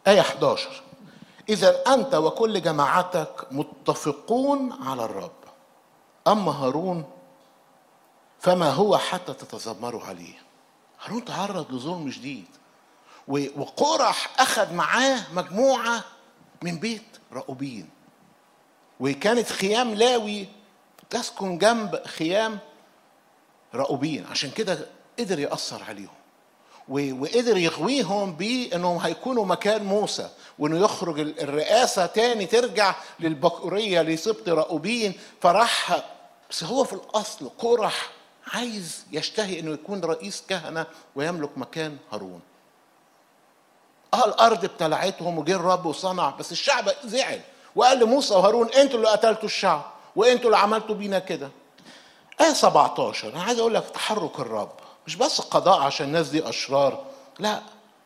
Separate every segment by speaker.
Speaker 1: آية 11 إذا أنت وكل جماعتك متفقون على الرب أما هارون فما هو حتى تتذمروا عليه هارون تعرض لظلم شديد و- وقرح أخذ معاه مجموعة من بيت رأوبين وكانت خيام لاوي تسكن جنب خيام رأوبين عشان كده قدر يأثر عليهم و- وقدر يغويهم بانهم هيكونوا مكان موسى وانه يخرج ال- الرئاسه تاني ترجع للبكوريه لسبط راؤوبين فراح بس هو في الاصل قرح عايز يشتهي انه يكون رئيس كهنه ويملك مكان هارون اه الارض ابتلعتهم وجه الرب وصنع بس الشعب زعل وقال لموسى وهارون انتوا اللي قتلتوا الشعب وانتوا اللي عملتوا بينا كده آية 17 أنا عايز أقول لك تحرك الرب مش بس قضاء عشان الناس دي أشرار لا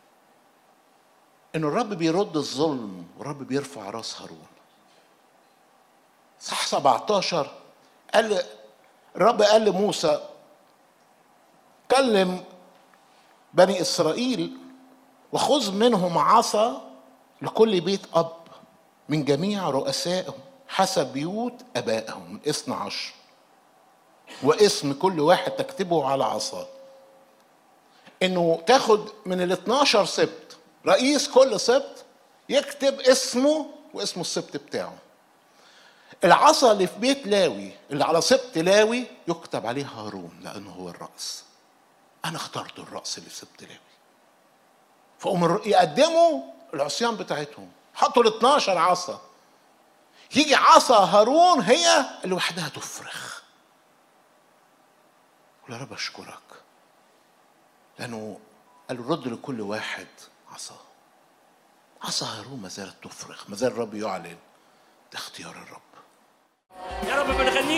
Speaker 1: إن الرب بيرد الظلم والرب بيرفع راس هارون صح 17 قال الرب قال لموسى كلم بني إسرائيل وخذ منهم عصا لكل بيت أب من جميع رؤسائهم حسب بيوت أبائهم من اثنى عشر واسم كل واحد تكتبه على عصاه انه تاخد من ال 12 سبت رئيس كل سبت يكتب اسمه واسم السبت بتاعه العصا اللي في بيت لاوي اللي على سبت لاوي يكتب عليه هارون لانه هو الراس انا اخترت الراس اللي في سبت لاوي فقوم الر- يقدموا العصيان بتاعتهم حطوا ال 12 عصا يجي عصا هارون هي اللي وحدها تفرخ قول يا رب اشكرك لانه قال رد لكل واحد عصا عصا هارون ما زالت تفرخ ما زال الرب يعلن ده اختيار الرب
Speaker 2: يا رب بنغني